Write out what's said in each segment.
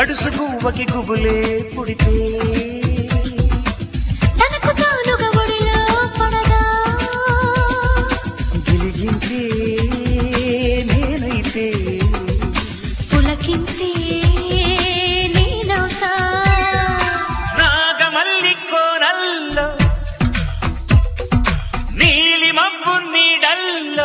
గడుసు గువ్వకి గుబులే పుడితే తనకు తానుగా ఒడిలో పడదా గిలిగింతే నేనైతే పులకింతే నేనవుతా నాగమల్లి కోనల్లో నీలి మబ్బు నీడల్లో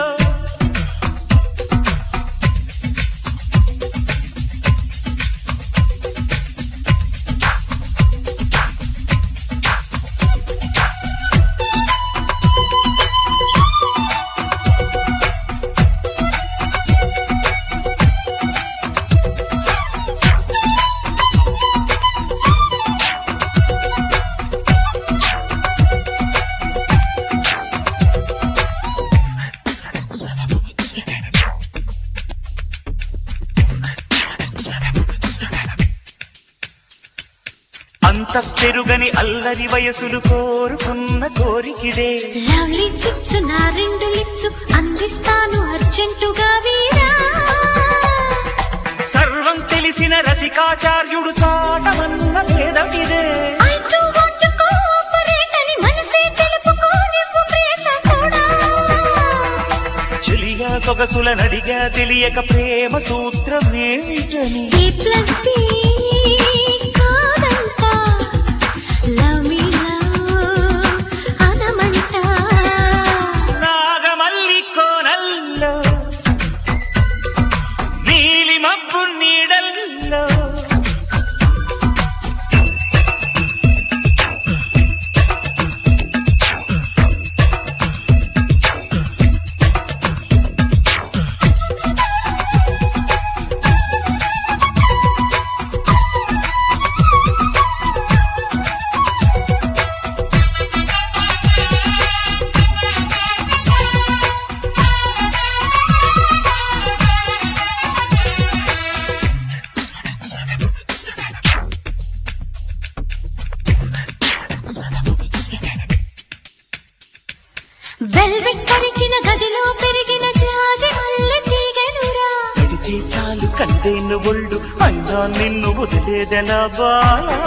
అంతస్తెరుగని అల్లరి వయసులు కోరుకున్న కోరికిదే లవ్లీ చిప్స్ నా రెండు లిప్స్ అందిస్తాను అర్జెంటుగా వీరా సర్వం తెలిసిన రసికాచార్యుడు చాటమన్న భేదమిదే I do want to cooperate అని మనసే తెలుపుకో నువ్వు ప్రేసకుడా. చెలిగా సొగసుల నడిగా తెలియక ప్రేమ సూత్రమేమిటని A plus B కాదంట. Love me love అనమంట. నాగమల్లి కోనల్లో నీలి మబ్బు నీడల్లో Velvet పరిచిన గదిలో పెరిగిన జాజి మల్లె తీగెనురా. పడితే చాలు కందేను ఒళ్ళు అయినా నిన్ను వదిలేదెలా బాలా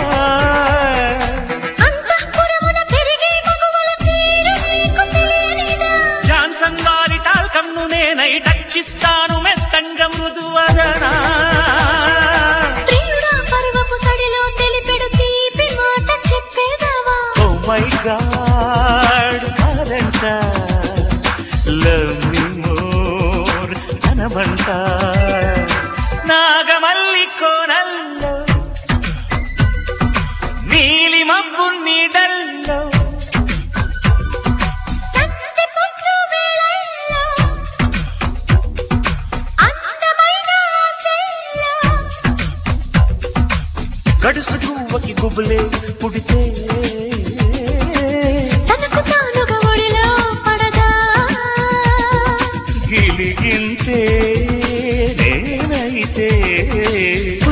అంతఃపురమున పెరిగే మగువల తీరు నీకు తెలియనిదా? జాన్సన్ వారి టాల్కమ్ను నేనై టచ్చిస్తాను మెత్తంగా మృదువదనా ప్రియుడా పరువపు సడిలో తెలిపెడు తీపి మాట చెప్పేదావా ఓ మై గాడ్ కాదంట లవ్ మీ మోర్ అనమంట నాగమల్లి కోనల్లో నీలి మబ్బు నీడల్లో సంతి పొద్దు వేళల్లో అందమైన ఆశల్లో గడుసు గువ్వకి గుబులే పుడితే తనకు తానుగా ఒడిలో పడదా గిలిగింతే నేనైతే